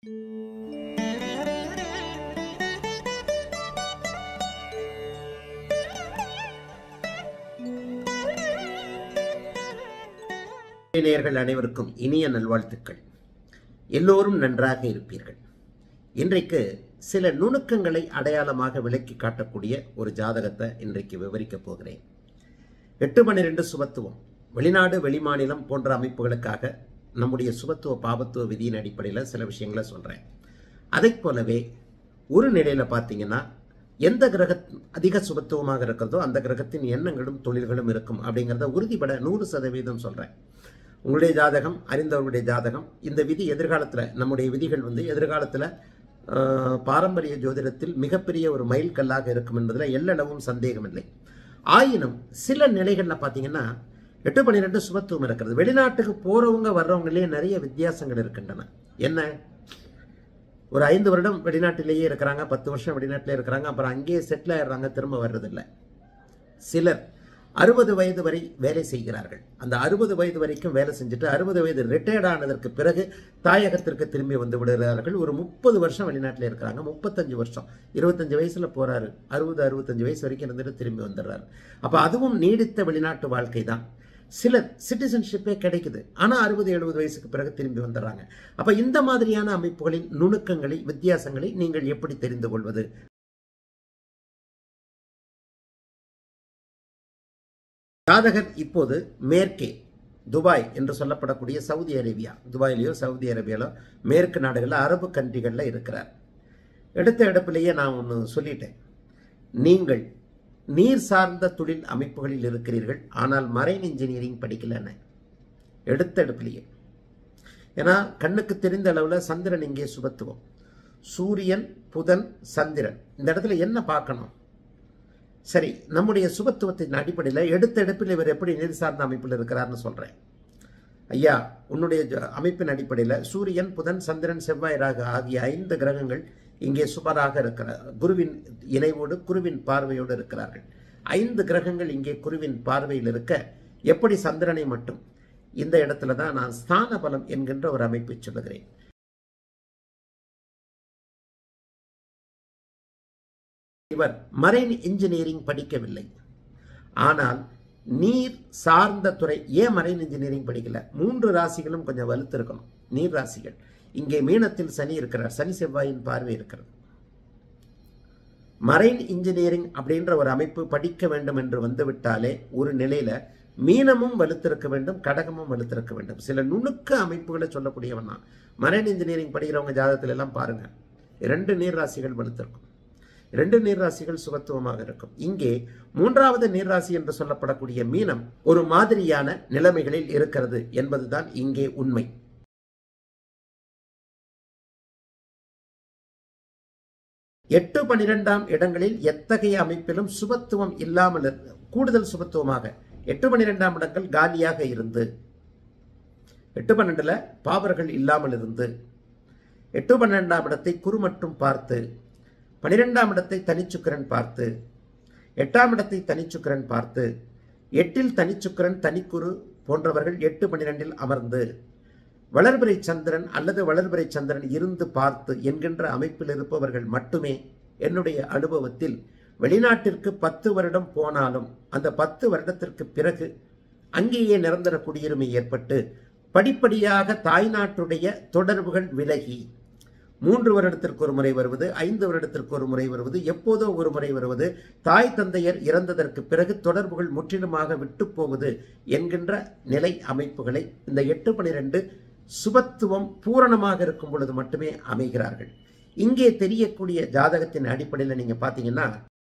நேயர்கள் அனைவருக்கும் இனிய நல்வாழ்த்துக்கள் எல்லோரும் நன்றாக இருப்பீர்கள் இன்றைக்கு சில நுணுக்கங்களை அடையாளமாக விளக்கி காட்டக்கூடிய ஒரு ஜாதகத்தை இன்றைக்கு விவரிக்கப் போகிறேன் எட்டு பன்னிரெண்டு சுபத்துவம் வெளிநாடு வெளிமாநிலம் போன்ற அமைப்புகளுக்காக நம்முடைய சுபத்துவ பாபத்துவ விதியின் அடிப்படையில் சில விஷயங்களை சொல்கிறேன் அதைப் போலவே ஒரு நிலையில் பார்த்தீங்கன்னா எந்த கிரக அதிக சுபத்துவமாக இருக்கிறதோ அந்த கிரகத்தின் எண்ணங்களும் தொழில்களும் இருக்கும் அப்படிங்கிறத உறுதிப்பட நூறு சதவீதம் சொல்கிறேன் உங்களுடைய ஜாதகம் அறிந்தவர்களுடைய ஜாதகம் இந்த விதி எதிர்காலத்தில் நம்முடைய விதிகள் வந்து எதிர்காலத்தில் ஆஹ், பாரம்பரிய ஜோதிடத்தில் மிகப்பெரிய ஒரு மைல்கல்லாக இருக்கும் என்பதில் எல்லளவும் சந்தேகமில்லை ஆயினும் சில நிலைகளில் பார்த்தீங்கன்னா எட்டு பன்னிரெண்டு சுபத்துவம் இருக்கிறது வெளிநாட்டுக்கு போறவங்க வர்றவங்களே நிறைய வித்தியாசங்கள் இருக்கின்றன என்ன ஒரு ஐந்து வருடம் வெளிநாட்டிலேயே இருக்கிறாங்க பத்து வருஷம் வெளிநாட்டிலே இருக்கிறாங்க அப்புறம் அங்கேயே செட்டில் ஆயிடுறாங்க திரும்ப வர்றதில்லை சிலர் அறுபது வயது வரை வேலை செய்கிறார்கள் அந்த அறுபது வயது வரைக்கும் வேலை செஞ்சுட்டு அறுபது வயது ரிட்டையர்ட் ஆனதற்கு பிறகு தாயகத்திற்கு திரும்பி வந்து விடுகிறார்கள் ஒரு முப்பது வருஷம் வெளிநாட்டில் இருக்கிறாங்க முப்பத்தஞ்சு வருஷம் இருபத்தஞ்சு வயசுல போறாரு அறுபது அறுபத்தஞ்சு வயசு வரைக்கும் இருந்துட்டு திரும்பி வந்துடுறாரு அப்ப அதுவும் நீடித்த வெளிநாட்டு வாழ்க்கை தான் சிலர் சிட்டிசன்ஷிப்பே கிடைக்குது ஆனா அறுபது எழுபது வயசுக்கு பிறகு திரும்பி வந்துடுறாங்க அப்ப இந்த மாதிரியான அமைப்புகளின் நுணுக்கங்களை வித்தியாசங்களை நீங்கள் எப்படி தெரிந்து கொள்வது ஜாதகர் இப்போது மேற்கே துபாய் என்று சொல்லப்படக்கூடிய சவுதி அரேபியா துபாயிலேயோ சவுதி அரேபியாலோ மேற்கு நாடுகளில் அரபு கண்ட்ரிகளில் இருக்கிறார் எடுத்த இடப்பிலேயே நான் ஒன்று சொல்லிட்டேன் நீங்கள் நீர் சார்ந்த தொழில் அமைப்புகளில் இருக்கிறீர்கள் ஆனால் மரைன் இன்ஜினியரிங் படிக்கலன்னு எடுத்த இடப்பிலேயே ஏன்னா கண்ணுக்கு தெரிந்த அளவில் சந்திரன் இங்கே சுபத்துவம் சூரியன் புதன் சந்திரன் இந்த இடத்துல என்ன பார்க்கணும் சரி நம்முடைய சுபத்துவத்தின் அடிப்படையில் எடுத்த எடுப்பில் இவர் எப்படி நீர் சார்ந்த அமைப்பில் இருக்கிறார்னு சொல்றேன் ஐயா உன்னுடைய ஜ- அமைப்பின் அடிப்படையில் சூரியன் புதன் சந்திரன் செவ்வாய் ராகு ஆகிய ஐந்து கிரகங்கள் இங்கே சுபராக இருக்கிறார் குருவின் இணைவோடு குருவின் பார்வையோடு இருக்கிறார்கள் ஐந்து கிரகங்கள் இங்கே குருவின் பார்வையில் இருக்க எப்படி சந்திரனை மட்டும் இந்த இடத்துல தான் நான் ஸ்தான பலம் என்கின்ற ஒரு அமைப்பை சொல்லுகிறேன் இவர் மரைன் இன்ஜினியரிங் படிக்கவில்லை ஆனால் நீர் சார்ந்த துறை ஏன் மரைன் இன்ஜினியரிங் படிக்கல மூன்று ராசிகளும் கொஞ்சம் வலுத்திருக்கணும் நீர் ராசிகள் இங்கே மீனத்தில் சனி இருக்கிறார் சனி செவ்வாயின் பார்வை இருக்கிறது மரைன் இன்ஜினியரிங் அப்படின்ற ஒரு அமைப்பு படிக்க வேண்டும் என்று வந்துவிட்டாலே ஒரு நிலையில மீனமும் வலுத்திருக்க வேண்டும் கடகமும் வலுத்திருக்க வேண்டும் சில நுணுக்க அமைப்புகளை சொல்லக்கூடியவன் தான் மரைன் இன்ஜினியரிங் படிக்கிறவங்க ஜாதகத்துல எல்லாம் பாருங்க இரண்டு நீர் ராசிகள் வலுத்திருக்கும் இரண்டு நீர்ராசிகள் சுபத்துவமாக இருக்கும் இங்கே மூன்றாவது நீர்ராசி என்று சொல்லப்படக்கூடிய மீனம் ஒரு மாதிரியான நிலைமைகளில் இருக்கிறது என்பதுதான் இங்கே உண்மை எட்டு பனிரெண்டாம் இடங்களில் எத்தகைய அமைப்பிலும் சுபத்துவம் இல்லாமல் இரு- கூடுதல் சுபத்துவமாக எட்டு பனிரெண்டாம் இடங்கள் காலியாக இருந்து எட்டு பன்னெண்டுல பாவர்கள் இல்லாமல் இருந்து எட்டு பன்னிரெண்டாம் இடத்தை குரு மட்டும் பார்த்து பனிரெண்டாம் இடத்தை தனிச்சுக்கிரன் பார்த்து எட்டாம் இடத்தை தனிச்சுக்கிரன் பார்த்து எட்டில் தனிச்சுக்கிரன் தனிக்குரு போன்றவர்கள் எட்டு பன்னிரெண்டில் அமர்ந்து வளர்பிறை சந்திரன் அல்லது வளர்பிறை சந்திரன் இருந்து பார்த்து என்கின்ற அமைப்பில் இருப்பவர்கள் மட்டுமே என்னுடைய அனுபவத்தில் வெளிநாட்டிற்கு பத்து வருடம் போனாலும் அந்த பத்து வருடத்திற்கு பிறகு அங்கேயே நிரந்தர குடியுரிமை ஏற்பட்டு படிப்படியாக தாய்நாட்டுடைய தொடர்புகள் விலகி மூன்று வருடத்திற்கு ஒரு முறை வருவது ஐந்து வருடத்திற்கு ஒரு முறை வருவது எப்போதோ ஒரு முறை வருவது தாய் தந்தையர் இறந்ததற்கு பிறகு தொடர்புகள் முற்றிலுமாக விட்டு போவது என்கின்ற நிலை அமைப்புகளை இந்த எட்டு பனிரெண்டு சுபத்துவம் பூரணமாக இருக்கும் பொழுது மட்டுமே அமைகிறார்கள் இங்கே தெரியக்கூடிய ஜாதகத்தின் அடிப்படையில் நீங்க பாத்தீங்கன்னா